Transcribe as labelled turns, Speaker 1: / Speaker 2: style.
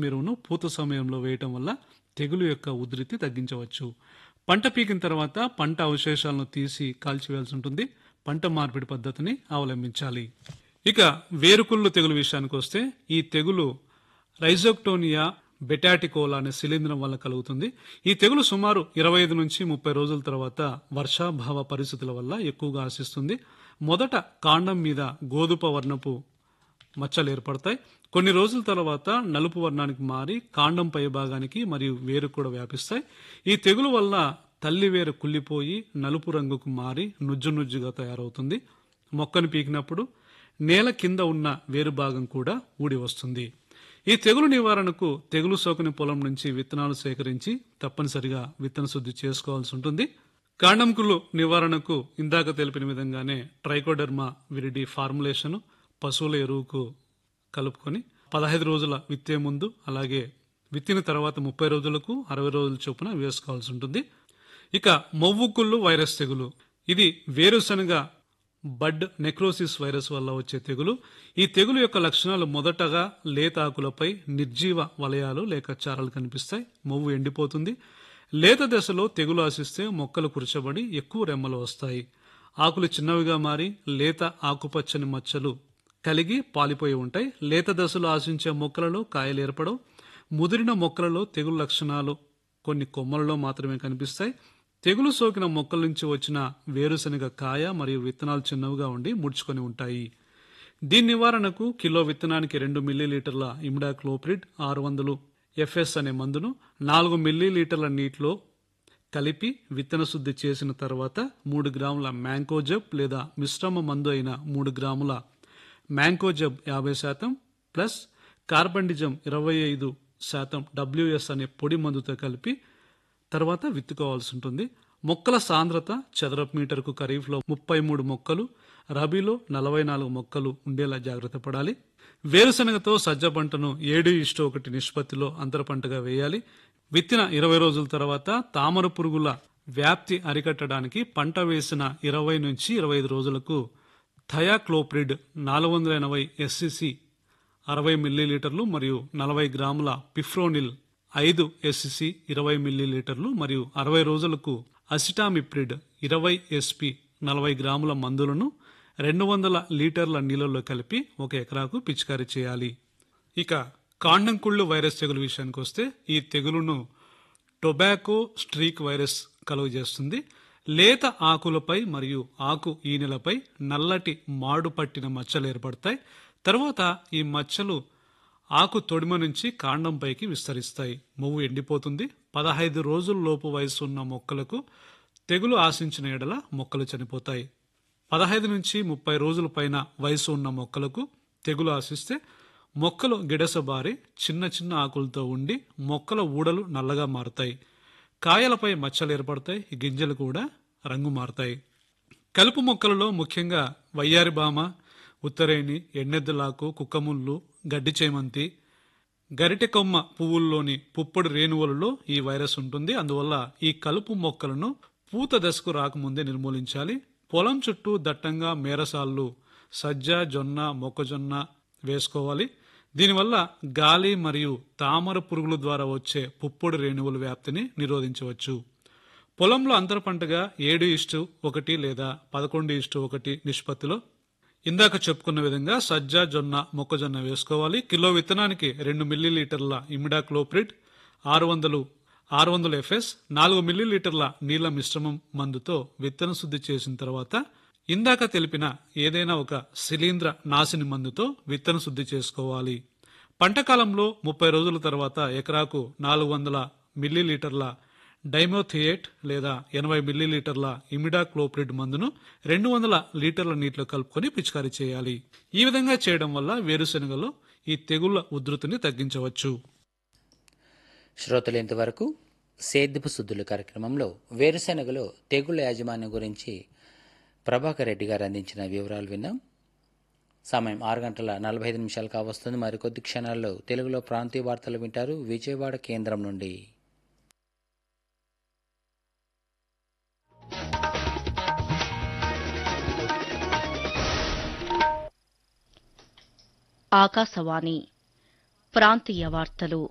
Speaker 1: ఎరువును పూత సమయంలో వేయటం వల్ల తెగులు యొక్క ఉధృతి తగ్గించవచ్చు పంట పీకిన తర్వాత పంట అవశేషాలను తీసి కాల్చివేయాల్సి ఉంటుంది పంట మార్పిడి పద్ధతిని అవలంబించాలి ఇక వేరుకుళ్ళు తెగులు విషయానికి వస్తే ఈ తెగులు రైజోక్టోనియా బెటాటికోలా అనే శిలీంధ్రం వల్ల కలుగుతుంది ఈ తెగులు సుమారు ఇరవై ఐదు నుంచి ముప్పై రోజుల తర్వాత వర్షాభావ పరిస్థితుల వల్ల ఎక్కువగా ఆశిస్తుంది మొదట కాండం మీద గోధుప వర్ణపు మచ్చలు ఏర్పడతాయి కొన్ని రోజుల తర్వాత నలుపు వర్ణానికి మారి కాండం పై భాగానికి మరియు వేరు కూడా వ్యాపిస్తాయి ఈ తెగులు వల్ల తల్లి వేరు కుళ్ళిపోయి నలుపు రంగుకు మారి నుజ్జు నుజ్జుగా తయారవుతుంది మొక్కను పీకినప్పుడు నేల కింద ఉన్న వేరు భాగం కూడా ఊడి వస్తుంది ఈ తెగులు నివారణకు తెగులు సోకని పొలం నుంచి విత్తనాలు సేకరించి తప్పనిసరిగా విత్తన శుద్ధి చేసుకోవాల్సి ఉంటుంది కాండంకులు నివారణకు ఇందాక తెలిపిన విధంగానే ట్రైకోడర్మా విరిడి ఫార్ములేషన్ పశువుల ఎరువుకు కలుపుకొని పదహైదు రోజుల విత్తే ముందు అలాగే విత్తిన తర్వాత ముప్పై రోజులకు అరవై రోజుల చొప్పున వేసుకోవాల్సి ఉంటుంది ఇక మొవ్వుకుళ్ళు వైరస్ తెగులు ఇది వేరుశనగ బడ్ నెక్రోసిస్ వైరస్ వల్ల వచ్చే తెగులు ఈ తెగులు యొక్క లక్షణాలు మొదటగా లేత ఆకులపై నిర్జీవ వలయాలు లేక చారలు కనిపిస్తాయి మొవ్వు ఎండిపోతుంది లేత దశలో తెగులు ఆశిస్తే మొక్కలు కురచబడి ఎక్కువ రెమ్మలు వస్తాయి ఆకులు చిన్నవిగా మారి లేత ఆకుపచ్చని మచ్చలు కలిగి పాలిపోయి ఉంటాయి లేత దశలో ఆశించే మొక్కలలో కాయలు ఏర్పడవు ముదిరిన మొక్కలలో తెగులు లక్షణాలు కొన్ని కొమ్మలలో మాత్రమే కనిపిస్తాయి తెగులు సోకిన మొక్కల నుంచి వచ్చిన వేరుశనగ కాయ మరియు విత్తనాలు చిన్నవిగా ఉండి ముడుచుకొని ఉంటాయి దీని నివారణకు కిలో విత్తనానికి రెండు మిల్లీలీటర్ల ఇమిడాక్లోప్రిడ్ ఆరు వందలు ఎఫ్ఎస్ అనే మందును నాలుగు మిల్లీలీటర్ల నీటిలో కలిపి విత్తన శుద్ధి చేసిన తర్వాత మూడు గ్రాముల మ్యాంకోజబ్ లేదా మిశ్రమ మందు అయిన మూడు గ్రాముల మ్యాంకోజబ్ యాభై శాతం ప్లస్ కార్బండిజం ఇరవై ఐదు శాతం డబ్ల్యూఎస్ అనే పొడి మందుతో కలిపి తర్వాత విత్తుకోవాల్సి ఉంటుంది మొక్కల సాంద్రత చదరపు మీటర్కు ఖరీఫ్లో ముప్పై మూడు మొక్కలు రబీలో నలభై నాలుగు మొక్కలు ఉండేలా జాగ్రత్త పడాలి వేరుశనగతో సజ్జ పంటను ఏడు ఇష్టు ఒకటి నిష్పత్తిలో అంతర పంటగా వేయాలి విత్తిన ఇరవై రోజుల తర్వాత తామర పురుగుల వ్యాప్తి అరికట్టడానికి పంట వేసిన ఇరవై నుంచి ఇరవై ఐదు రోజులకు థయాక్లోప్రిడ్ నాలుగు వందల ఎనభై ఎస్సిసి అరవై మిల్లీలీటర్లు మరియు నలభై గ్రాముల పిఫ్రోనిల్ ఐదు ఎస్సిసి ఇరవై మిల్లీలీటర్లు మరియు అరవై రోజులకు అసిటామిప్రిడ్ ఇరవై ఎస్పి నలభై గ్రాముల మందులను రెండు వందల లీటర్ల నీళ్ళలో కలిపి ఒక ఎకరాకు పిచికారీ చేయాలి ఇక కాండంకుళ్ళు వైరస్ తెగులు విషయానికి వస్తే ఈ తెగులును టొబాకో స్ట్రీక్ వైరస్ కలుగజేస్తుంది లేత ఆకులపై మరియు ఆకు ఈనెలపై నల్లటి మాడు పట్టిన మచ్చలు ఏర్పడతాయి తర్వాత ఈ మచ్చలు ఆకు తొడిమ నుంచి కాండంపైకి విస్తరిస్తాయి మొవ్వు ఎండిపోతుంది పదహైదు రోజుల లోపు వయసు ఉన్న మొక్కలకు తెగులు ఆశించిన ఎడల మొక్కలు చనిపోతాయి పదహైదు నుంచి ముప్పై రోజుల పైన వయసు ఉన్న మొక్కలకు తెగులు ఆశిస్తే మొక్కలు గిడసబారి చిన్న చిన్న ఆకులతో ఉండి మొక్కల ఊడలు నల్లగా మారుతాయి కాయలపై మచ్చలు ఏర్పడతాయి గింజలు కూడా రంగు మారుతాయి కలుపు మొక్కలలో ముఖ్యంగా వయ్యారి బామ ఉత్తరేణి ఎన్నెద్దలాకు కుక్కముళ్ళు గడ్డి చేమంతి గరిటె కొమ్మ పువ్వుల్లోని పుప్పొడి రేణువులలో ఈ వైరస్ ఉంటుంది అందువల్ల ఈ కలుపు మొక్కలను పూత దశకు రాకముందే నిర్మూలించాలి పొలం చుట్టూ దట్టంగా మేరసాళ్ళు సజ్జ జొన్న మొక్కజొన్న వేసుకోవాలి దీనివల్ల గాలి మరియు తామర పురుగుల ద్వారా వచ్చే పుప్పొడి రేణువుల వ్యాప్తిని నిరోధించవచ్చు పొలంలో అంతర పంటగా ఏడు ఇష్టు ఒకటి లేదా పదకొండు ఇష్టు ఒకటి నిష్పత్తిలో ఇందాక చెప్పుకున్న విధంగా సజ్జ జొన్న మొక్కజొన్న వేసుకోవాలి కిలో విత్తనానికి రెండు మిల్లీలీటర్ల ఇమిడాక్లోప్రిడ్ ఆరు వందలు ఆరు వందల ఎఫ్ఎస్ నాలుగు మిల్లీలీటర్ల నీళ్ల మిశ్రమం మందుతో విత్తన శుద్ధి చేసిన తర్వాత ఇందాక తెలిపిన ఏదైనా ఒక శిలీంద్ర నాశిని మందుతో విత్తన శుద్ధి చేసుకోవాలి పంట కాలంలో ముప్పై రోజుల తర్వాత ఎకరాకు నాలుగు వందల మిల్లీలీటర్ల డైమోథియేట్ లేదా ఎనభై మిల్లీలీటర్ల ఇమిడాక్లోప్రిడ్ మందును రెండు వందల లీటర్ల నీటిలో కలుపుకొని పిచికారీ చేయాలి ఈ విధంగా చేయడం వల్ల వేరుశెనగలో ఈ తెగుళ్ల ఉధృతిని తగ్గించవచ్చు
Speaker 2: శ్రోతలు ఇంతవరకు సేద్యపు శుద్ధులు కార్యక్రమంలో వేరుశెనగలో తెగుళ్ల యాజమాన్యం గురించి ప్రభాకర్ రెడ్డి గారు అందించిన వివరాలు విన్నాం సమయం ఆరు గంటల నలభై ఐదు నిమిషాలు కావస్తుంది మరికొద్ది క్షణాల్లో తెలుగులో ప్రాంతీయ వార్తలు వింటారు విజయవాడ కేంద్రం నుండి
Speaker 3: ఆకాశవాణి ప్రాంతీయ వార్తలు